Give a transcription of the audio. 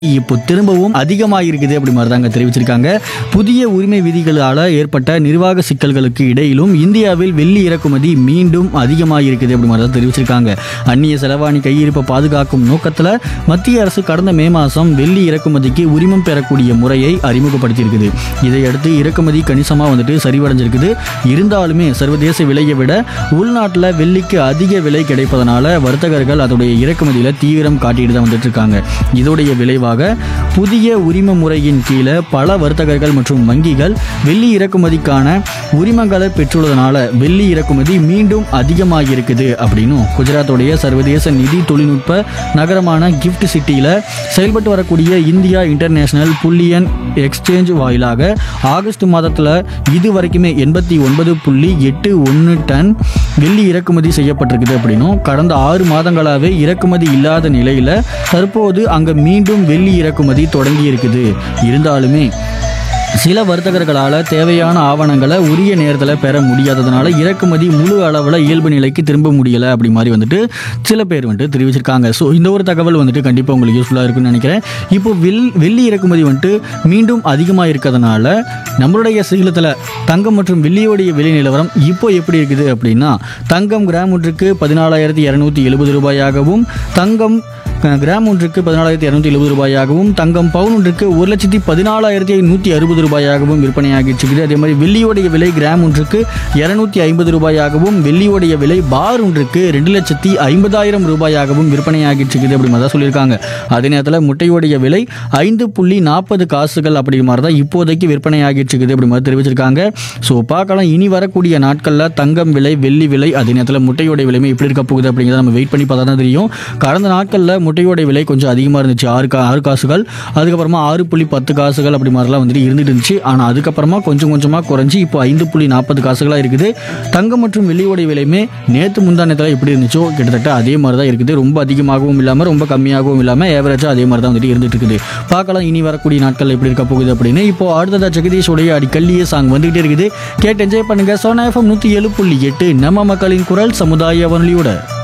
இப்போ திரும்பவும் அதிகமாக இருக்குது அப்படி மாதிரி தாங்க தெரிவிச்சிருக்காங்க புதிய உரிமை விதிகளால் ஏற்பட்ட நிர்வாக சிக்கல்களுக்கு இடையிலும் இந்தியாவில் வெள்ளி இறக்குமதி மீண்டும் அதிகமாக இருக்குது அப்படி மாதிரி தான் தெரிவிச்சிருக்காங்க அந்நிய செலவாணி கையிருப்பை பாதுகாக்கும் நோக்கத்தில் மத்திய அரசு கடந்த மே மாதம் வெள்ளி இறக்குமதிக்கு உரிமம் பெறக்கூடிய முறையை அறிமுகப்படுத்தியிருக்குது இதையடுத்து இறக்குமதி கணிசமாக வந்துட்டு சரிவடைஞ்சிருக்குது இருந்தாலுமே சர்வதேச விலையை விட உள்நாட்டில் வெள்ளிக்கு அதிக விலை கிடைப்பதனால வர்த்தகர்கள் அதோடைய இறக்குமதியில் தீவிரம் காட்டிட்டு தான் வந்துட்டு இருக்காங்க இதோடைய விளைவாக புதிய உரிம முறையின் கீழே பல வர்த்தகர்கள் மற்றும் வங்கிகள் வெள்ளி இறக்குமதிக்கான உரிமங்களை பெற்றுள்ளதனால வெள்ளி இறக்குமதி மீண்டும் அதிகமாக இருக்குது அப்படின்னும் குஜராத்துடைய சர்வதேச நிதி தொழில்நுட்ப நகரமான கிஃப்ட் சிட்டியில் செயல்பட்டு வரக்கூடிய இந்தியா இன்டர்நேஷனல் புள்ளியன் எக்ஸ்சேஞ்ச் வாயிலாக ஆகஸ்ட் மாதத்தில் இது வரைக்குமே எண்பத்தி ஒன்பது புள்ளி எட்டு ஒன்று டன் வெள்ளி இறக்குமதி செய்யப்பட்டிருக்குது அப்படின்னும் கடந்த ஆறு மாதங்களாகவே இறக்குமதி இல்லாத நிலையில் தற்போது அங்கே மீண்டும் வெள்ளி இறக்குமதி தொடங்கி இருக்குது இருந்தாலுமே சில வர்த்தகர்களால் தேவையான ஆவணங்களை உரிய நேரத்தில் பெற முடியாததுனால இறக்குமதி முழு அளவில் இயல்பு நிலைக்கு திரும்ப முடியலை அப்படி மாதிரி வந்துட்டு சில பேர் வந்துட்டு தெரிவிச்சிருக்காங்க ஸோ இந்த ஒரு தகவல் வந்துட்டு கண்டிப்பாக உங்களுக்கு யூஸ்ஃபுல்லாக இருக்குன்னு நினைக்கிறேன் இப்போ வெள் வெள்ளி இறக்குமதி வந்துட்டு மீண்டும் அதிகமாக இருக்கிறதுனால நம்மளுடைய சேலத்தில் தங்கம் மற்றும் வெள்ளியோடைய விலை நிலவரம் இப்போ எப்படி இருக்குது அப்படின்னா தங்கம் கிராம் ஒன்றுக்கு பதினாலாயிரத்தி இரநூத்தி எழுபது ரூபாயாகவும் தங்கம் அஹ், கிராம் ஒன்றுக்கு பதினாலாயிரத்தி இரநூத்தி எழுபது ரூபாயாகவும் தங்கம் பவுன் ஒன்றுக்கு ஒரு லட்சத்தி பதினாலாயிரத்தி நூற்றி அறுபது ரூபாயாகவும் விற்பனையாகிட்டு இருக்குது அதே மாதிரி வெள்ளியோடைய விலை கிராம் ஒன்றுக்கு இரநூத்தி ஐம்பது ரூபாயாகவும் வெள்ளியோடைய விலை பார் ஒன்றுக்கு ரெண்டு லட்சத்தி ஐம்பதாயிரம் ரூபாயாகவும் விற்பனையாகிட்டு இருக்குது அப்படி மாதிரி தான் சொல்லியிருக்காங்க அதே நேரத்தில் முட்டையோடைய விலை ஐந்து புள்ளி நாற்பது காசுகள் அப்படி மாதிரி தான் இப்போதைக்கு விற்பனையாகிட்டு இருக்குது அப்படி மாதிரி தெரிவிச்சிருக்காங்க ஸோ பார்க்கலாம் இனி வரக்கூடிய நாட்களில் தங்கம் விலை வெள்ளி விலை அதே நேரத்தில் முட்டையோடைய விலைமை எப்படி இருக்க போகுது அப்படிங்கிறத நம்ம வெயிட் பண்ணி பார்த்தா தான் தெரியும் கடந்த நாட்களில் முட்டையோடைய விலை கொஞ்சம் அதிகமாக இருந்துச்சு ஆறு கா ஆறு காசுகள் அதுக்கப்புறமா ஆறு புள்ளி பத்து காசுகள் அப்படி மாதிரிலாம் வந்துட்டு இருந்துட்டு இருந்துச்சு ஆனால் அதுக்கப்புறமா கொஞ்சம் கொஞ்சமாக குறைஞ்சி இப்போ ஐந்து புள்ளி நாற்பது காசுகளாக இருக்குது தங்கம் மற்றும் வெள்ளியோடைய விலையுமே நேற்று முந்தானத்தில் எப்படி இருந்துச்சோ கிட்டத்தட்ட அதே மாதிரி தான் இருக்குது ரொம்ப அதிகமாகவும் இல்லாமல் ரொம்ப கம்மியாகவும் இல்லாமல் ஏவரேஜாக அதே மாதிரி தான் வந்துட்டு இருந்துட்டு இருக்குது பார்க்கலாம் இனி வரக்கூடிய நாட்கள் எப்படி இருக்க போகுது அப்படின்னு இப்போ அடுத்ததாக ஜெகதீஷோடைய அடிக்கல்லியே சாங் வந்துகிட்டே இருக்குது கேட்டு என்ஜாய் பண்ணுங்க சோனா எஃப்எம் நூற்றி ஏழு புள்ளி எட்டு நம்ம மக்களின் குரல் சமுதாய வானொலியோட